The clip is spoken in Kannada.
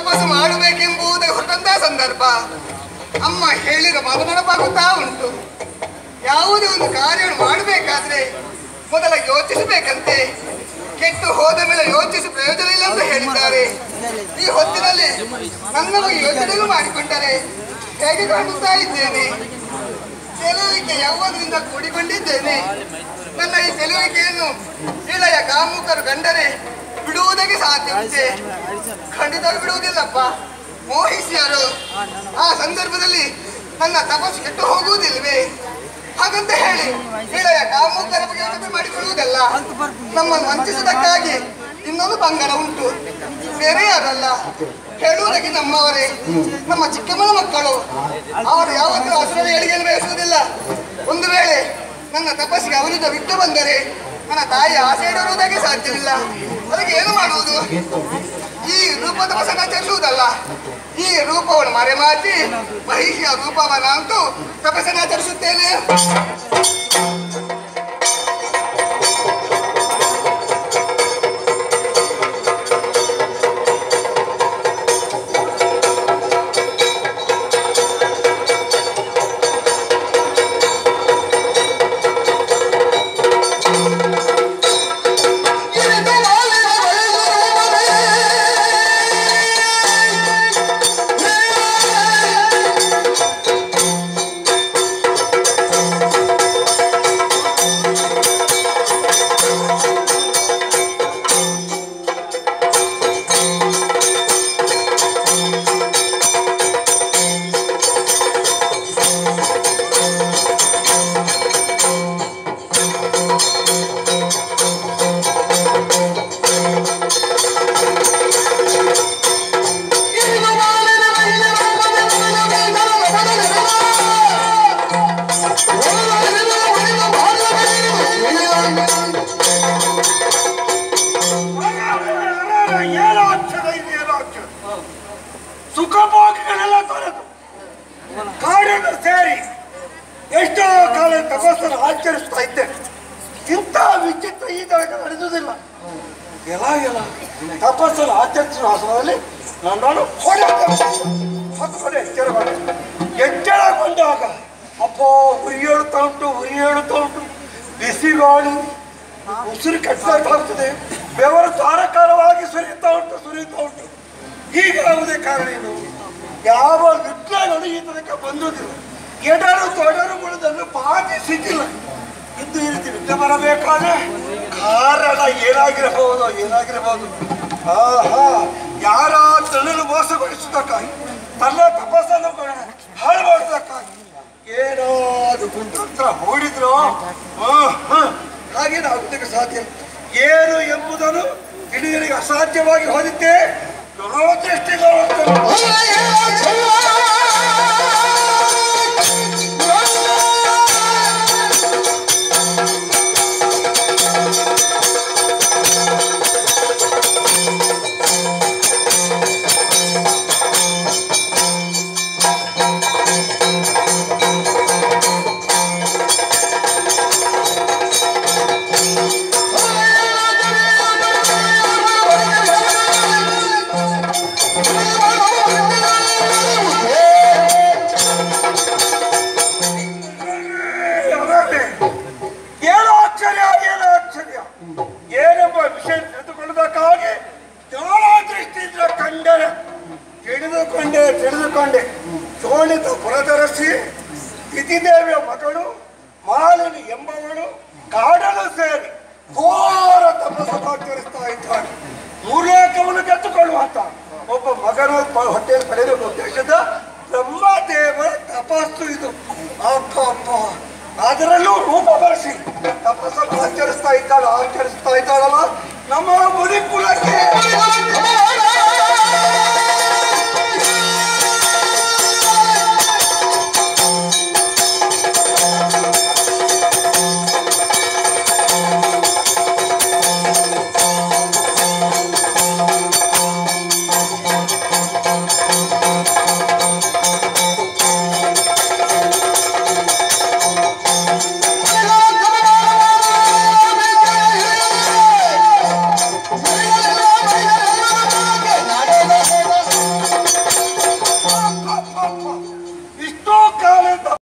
ತಪಸ್ಸು ಮಾಡಬೇಕೆಂಬುದೇ ಹೊರಟಂತ ಸಂದರ್ಭ ಅಮ್ಮ ಹೇಳಿದ ಮಾತು ನೆನಪಾಗುತ್ತಾ ಉಂಟು ಯಾವುದೇ ಒಂದು ಕಾರ್ಯವನ್ನು ಮಾಡಬೇಕಾದ್ರೆ ಮೊದಲ ಯೋಚಿಸಬೇಕಂತೆ ಕೆಟ್ಟು ಹೋದ ಮೇಲೆ ಯೋಚಿಸಿ ಪ್ರಯೋಜನ ಇಲ್ಲ ಅಂತ ಹೇಳಿದ್ದಾರೆ ಈ ಹೊತ್ತಿನಲ್ಲಿ ನನ್ನ ಬಗ್ಗೆ ಯೋಚನೆಗಳು ಮಾಡಿಕೊಂಡರೆ ಹೇಗೆ ಕಾಣುತ್ತಾ ಇದ್ದೇನೆ ತಿಳುವಳಿಕೆ ಯೌವನದಿಂದ ಕೂಡಿಕೊಂಡಿದ್ದೇನೆ ನನ್ನ ಈ ತಿಳುವಳಿಕೆಯನ್ನು ಇಳೆಯ ಕಾಮುಕರು ಕಂಡರೆ ಬಿಡುವುದಕ್ಕೆ ಸಾಧ್ಯವಿದೆ ಖಂಡಿತ ಬಿಡುವುದಿಲ್ಲಪ್ಪ ಮೋಹಿಸಿಯರು ಆ ಸಂದರ್ಭದಲ್ಲಿ ನನ್ನ ತಪಸ್ಸು ಕೆಟ್ಟು ಹೋಗುವುದಿಲ್ವೇ ಹಾಗಂತ ಹೇಳಿ ಇಳೆಯ ಕಾಮುಕರ ಬಗ್ಗೆ ಯೋಚನೆ ಮಾಡಿಕೊಳ್ಳುವುದಲ್ಲ ನಮ್ಮನ್ನು ವಂಚಿಸುವುದಕ್ಕಾಗಿ ಇನ್ನೊಂದು ಬಂಗಾರ ಉಂಟು ಬೇರೆ ಯಾರಲ್ಲ ಹೇಳುವುದಕ್ಕೆ ನಮ್ಮವರೇ ನಮ್ಮ ಚಿಕ್ಕಮ್ಮನ ಮಕ್ಕಳು ಅವರು ಯಾವತ್ತೂ ಹಸಿರ ಏಳಿಗೆಯನ್ನು ಬಯಸುವುದಿಲ್ಲ ಒಂದು ವೇಳೆ ನನ್ನ ತಪಸ್ಸಿಗೆ ಅವರಿಂದ ಬಿಟ್ಟು ಬಂದರೆ ನನ್ನ ತಾಯಿ ಆಸೆ ಇಡುವುದಕ್ಕೆ ಸಾಧ್ಯವಿಲ್ಲ ಅದಕ್ಕೆ ಏನು ಮಾಡುವುದು ಈ ರೂಪ ತಪಸ್ಸನ್ನು ಆಚರಿಸುವುದಲ್ಲ ಈ ರೂಪವನ್ನು ಮರೆಮಾಚಿ ಮಹಿಷಿಯ ರೂಪವನ್ನು ಅಂತೂ ತಪಸ್ಸನ್ನು ಆಚರಿಸುತ್ತೇನೆ ಏನಾಗ್ತದೆ ಇನ್ನೇನಾಗ್ತದೆ ಸುಖಭೋಗಗಳೆಲ್ಲ ತೊರೆದು ಕಾಡನ್ನು ಸೇರಿ ಎಷ್ಟೋ ಕಾಲ ತಪಸ್ಸನ್ನು ಆಚರಿಸ್ತಾ ಇದ್ದೆ ಇಂಥ ವಿಚಿತ್ರ ಈ ತನಕ ನಡೆದುವುದಿಲ್ಲ ಎಲ್ಲ ಎಲ್ಲ ತಪಸ್ಸನ್ನು ಆಚರಿಸುವ ಸಮಯದಲ್ಲಿ ನನ್ನನ್ನು ಹೊಡೆ ಎಚ್ಚರಗೊಂಡೆ ಎಚ್ಚರಗೊಂಡಾಗ ಅಪ್ಪ ಉರಿ ಹೇಳ್ತಾ ಉಂಟು ಉರಿ ಹೇಳ್ತಾ ಉಂಟು ಬಿಸಿ ಗಾಳಿ ಉಸಿರು ಕಟ್ಟಾಗ್ತದೆ ಬೆವರು ಧಾರಕಾರವಾಗಿ ಸುರಿಯುತ್ತಾ ಉಂಟು ಸುರಿಯುತ್ತಾ ಉಂಟು ಈಗ ಯಾವುದೇ ಕಾರಣ ಏನು ಯಾವ ವಿಘ್ನಗಳು ಈ ತನಕ ಬಂದುದಿಲ್ಲ ಎಡರು ತೊಡರು ಉಳಿದನ್ನು ಬಾಧಿಸಿದ್ದಿಲ್ಲ ಇಂದು ಈ ರೀತಿ ವಿಘ್ನ ಬರಬೇಕಾದ್ರೆ ಕಾರಣ ಏನಾಗಿರಬಹುದು ಏನಾಗಿರಬಹುದು ಆಹಾ ಯಾರ ತನ್ನನ್ನು ಮೋಸಗೊಳಿಸುವುದಕ್ಕಾಗಿ ತನ್ನ ತಪಸ್ಸನ್ನು ಹಾಳು ಮಾಡುವುದಕ್ಕಾಗಿ ಏನಾದ್ರು ಕುತಂತ್ರ ಹೂಡಿದ್ರು ಹ್ಮ್, ಹ್ಮ್. ಹಾಗೇನಾಗುವುದಕ್ಕೆ ಸಾಧ್ಯ ಇಲ್ಲ. ಏನು ಎಂಬುದನ್ನು ಹಿಡಿಯಲಿಗೆ ಅಸಾಧ್ಯವಾಗಿ ಹೋದಿದ್ದೆ ದುರದೃಷ್ಟಿಗಳು ಏನು ಆಶ್ಚರ್ಯ ಏನು ಆಶ್ಚರ್ಯ ಏನೆಂಬ ವಿಷಯ ತಿಳಿದುಕೊಳ್ಳಬೇಕಾಗಿ ದೃಷ್ಟಿಯಿಂದ ಕಂಡರೆ ತಿಳಿದುಕೊಂಡೆ ತಿಳಿದುಕೊಂಡೆ ಶೋಣಿತ ಪುರದರಸಿ ತಿಥಿದೇವಿಯ ಮಗಳು ಮಾಲಿನಿ ಎಂಬವಳು ಕಾಡಲು ಸೇರಿ ಘೋರ ತಪಸ್ಸನ್ನು ಆಚರಿಸ್ತಾ ಇದ್ದಾಳೆ ಮೂರ್ಲೋಕವನ್ನು ಗೆದ್ದುಕೊಳ್ಳುವಂತ ಒಬ್ಬ ಮಗನ ಪ- ಹೊಟ್ಟೆಯಲ್ಲಿ ಪಡೆಯುವ ಉದ್ದೇಶದ ಬ್ರಹ್ಮದೇವರ ತಪಸ್ಸು ಇದು ಅಪ್ಪ ಅಪ್ಪ ಅದರಲ್ಲೂ ರೂಪ ಬಳಸಿ ತಪಸ್ಸನ್ನು ಆಚರಿಸ್ತಾ ಇದ್ದಾಳ ಆಚರಿಸ್ತಾ ಇದ್ದಾಳಲ್ಲ ನಮ್ಮ ಮುನಿ ಕುಲಕ್ಕೆ ಇಷ್ಟೋ ಕಾಲದಿಂದ